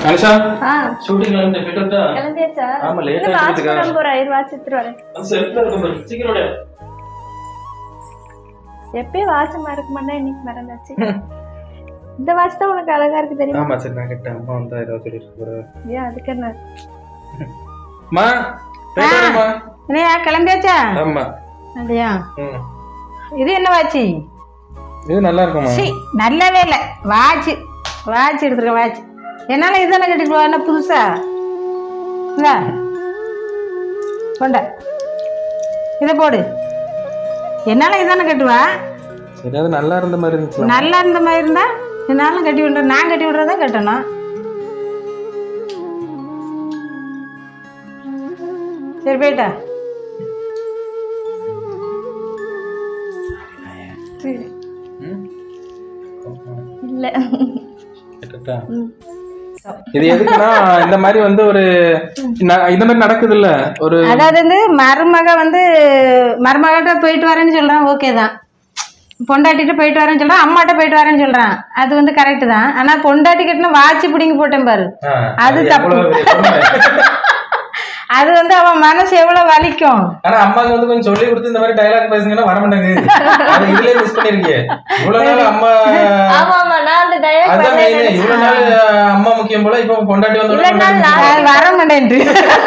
அனுஷா ஆ ஷூட்டிங்ல இருந்து போயிட்டு கிளம்பியாச்சா ஆமா, late இன்னும் வாட்ச் ஆயிடுச்சுக்கா. பண்ண போறேன் இரு வாட்ச் எடுத்துட்டு வரேன் செல்ஃப்ல இருக்கும் பாரு. சீக்கிரம் ஓடு. எப்பயும் வாட்ச் மறக்க மாட்டேன் இன்னைக்கு மறந்தாச்சு இந்த வாட்ச் தான் உனக்கு அழகா இருக்கு தெரியுமா ஆமா சரி நான் கிட்ட அம்மா வந்தா ஏதாவது சொல்லிட்டு போறேன் ஏன் அதுக்கு என்ன மா போயிட்டு வரேம்மா. என்னையா கிளம்பியாச்சா ஆமா அப்படியா ம். இது என்ன வாட்சி இது நல்லா இருக்குமா சி நல்லாவே இல்லை வாட்ச் வாட்ச் எடுத்துருக்க வாட்ச் என்னால் இதுதானே கட்டிட்டு வா என்ன புதுசா இந்த கொண்ட இதை போடு என்னால் இதானே கட்டுவா ஏதாவது நல்லா இருந்த மாதிரி இருந்துச்சு நல்லா இருந்த மாதிரி இருந்தா என்னாலும் கட்டி விட்ற நான் கட்டி விட்றதா கட்டணும் சரி போயிட்டா இல்ல கேட்டுட்டா? இது எதுக்குன்னா இந்த மாதிரி வந்து ஒரு ந- இந்த மாதிரி நடக்குது இல்ல ஒரு அதாவது வந்து மருமக வந்து மருமகிட்ட போயிட்டு வரேன்னு சொல்றான் ஓகே தான் பொண்டாட்டிட்டு போயிட்டு வரேன்னு சொல்றான் அம்மாட்ட போயிட்டு வரேன்னு சொல்றான் அது வந்து கரெக்ட் தான் ஆனா பொண்டாட்டி கிட்ட வாட்சி பிடிங்கி போட்டேன் பாரு ஆ, அது தப்பு. எவ்வளவு பெரிய கொடுமை. அது வந்து அவன் மனசு எவ்வளவு வலிக்கும் ஆனா அம்மாக்கு வந்து கொஞ்சம் சொல்லி கொடுத்து இந்த மாதிரி டயலாக் பேசுங்கன்னா வர மாட்டேங்குது அது இதுலயே மிஸ் பண்ணிருக்கீங்க இவ்வளவு நாள் அம்மா ஆமா ஆமா நான் அந்த டயலாக் அதான் மெயின் இவ்வளவு நாள் அம்மா முக்கியம் போல இப்ப பொண்டாட்டி வந்து இவ்வளவு நாள் நான் அது வர மாட்டேன்ட்டு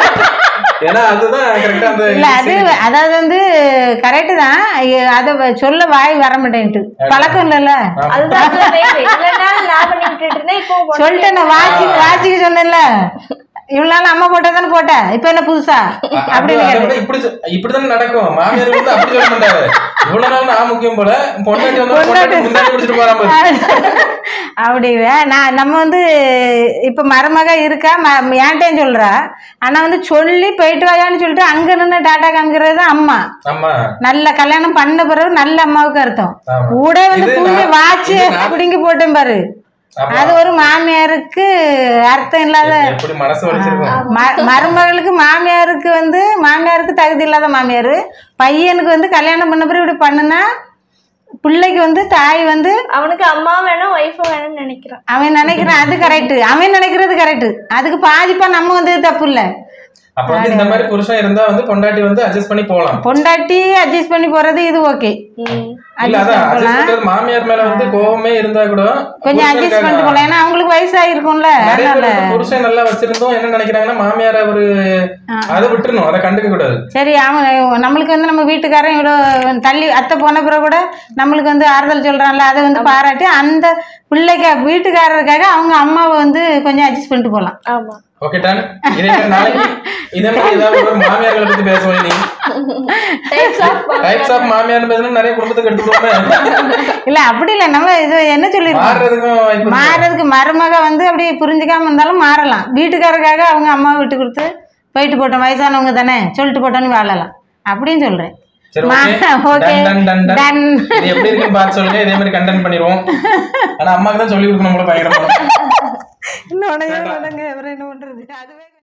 ஏன்னா அதுதான் கரெக்டா அந்த இல்ல அது அதாவது வந்து கரெக்ட் தான் ஐய- அத வ- சொல்ல வாய் வர மாட்டேன்ட்டு பழக்கம் இல்லைல்ல அதுதான் அதுல main. இவ்வளவு நாள் நான் பண்ணி விட்டுட்டு இருந்தேன் இப்போ உன் பொண்ணு சொல்லிட்டேன் நான் வாட்சி வாட்சிக்கு சொன்னேன்ல இவ்வளவு நாள் அம்மா போட்டா தானே போட்டேன் இப்ப என்ன புதுசா அது- அப்படின்னு அதை கேட்டேன். விட இப்படி சொ- இப்படித்தானே நடக்கும் மாமியார் வந்து அப்படி சொல்ல மாட்டாரு இவ்வளவு நாள் நான் முக்கியம் போல பொண்டாட்டி வந்து பொண்டாட்டி முந்தாடி பிடிச்சிட்டு போறான் பாரு. அப்படி வே- நான் நம்ம வந்து இப்ப மருமக இருக்கா ம- ஏன்ட்டேன்னு சொல்றா ஆனா வந்து சொல்லி போயிட்டு வாயான்னு சொல்லிட்டு அங்க நின்று டாட்டா காமிக்கிறது தான் அம்மா ஆமா நல்ல கல்யாணம் பண்ண பிறகு நல்ல அம்மாவுக்கு அர்த்தம் ஆமா. கூட வந்து இது புரிஞ்சு நான்- வாட்சி இது நான்- பிடிங்கி போட்டேன் பாரு ஆமா. அது ஒரு மாமியாருக்கு அர்த்தம் இல்லாத எப்படி மனசு வலிச்சிருக்கும் ம- மருமகளுக்கு மாமியாருக்கு வந்து மாமியாருக்கு தகுதி இல்லாத மாமியார் பையனுக்கு வந்து கல்யாணம் பண்ண பிறகு இப்படி பண்ணுனா பிள்ளைக்கு வந்து தாய் வந்து அவனுக்கு அம்மா வேணும் ஒய்ஃபும் வேணும்னு நினைக்கிறான் அவன் நினைக்கிறான் அது கரெக்ட் அவன் நினைக்கிறது கரெக்ட் அதுக்கு பாதிப்பா நம்ம வந்து தப்பு இல்ல அப்ப வந்து இந்த மாதிரி புருஷன் இருந்தா வந்து பொண்டாட்டி வந்து அட்ஜஸ்ட் பண்ணி போலாம் பொண்டாட்டி அட்ஜஸ்ட் பண்ணி போறது இது ஓகே ம். இல்ல அதான் அட்ஜஸ்ட் பண்றது மாமியார் மேல வந்து கோவமே இருந்தா கூட கொஞ்சம் அட்ஜஸ்ட் புருஷனுக்காக- பண்ணிட்டு போலாம் ஏன்னா அவங்களுக்கு வயசாயிருக்கும்ல நிறைய அதனால பேர் வந்து புருஷன் நல்லா வச்சிருந்தோம் என்ன நினைக்கிறாங்கன்னா மாமியார ஒரு அதை விட்டுறணும் அதை கண்டுக்க கூடாது சரி அவன் நம்மளுக்கு வந்து நம்ம வீட்டுக்காரன் இவ்வளோ தள்ளி அத்தை போன பிறகு கூட நம்மளுக்கு வந்து ஆறுதல் சொல்றான்ல அதை வந்து பாராட்டி அந்த பிள்ளைக்கு வீட்டுக்காரருக்காக அவங்க அம்மாவை வந்து கொஞ்சம் அட்ஜஸ்ட் பண்ணிட்டு போகலாம் ஆமா ஓகே டன் இதே மாதிரி நாளைக்கு இதே மாதிரி ஏதாவது ஒரு மாமியார்களை பத்தி பேசுவோம் நீ டைப்ஸ் ஆஃப் டைப்ஸ் ஆஃப் மாமியார் பேசணும் நிறைய குடும்பத்துக்கு எடுத்துக்கோமே இல்ல அப்படி இல்ல நம்ம இது என்ன சொல்லிருக்கோம் மாறுறதுக்கும் வாய்ப்பு இருக்கு. மாறதுக்கு மருமக வந்து அப்படி புரிஞ்சுக்காம இருந்தாலும் மாறலாம் வீட்டுக்காரருக்காக அவங்க அம்மாவை விட்டு கொடுத்து போயிட்டு போட்டோம் வயசானவங்க தானே சொல்லிட்டு போட்டோன்னு வாழலாம் அப்படின்னு சொல்றேன் சரி மா- okay okay. Done done done done Done. இது எப்படி இருக்குன்னு பார்த்து சொல்லுங்க இதே மாதிரி கண்டென்ட் பண்ணிடுவோம் ஆனா அம்மாக்கு தான் சொல்லி கொடுக்கணும் போல பயங்கரமா இன்னொன்னு என்ன பண்றது அதுவே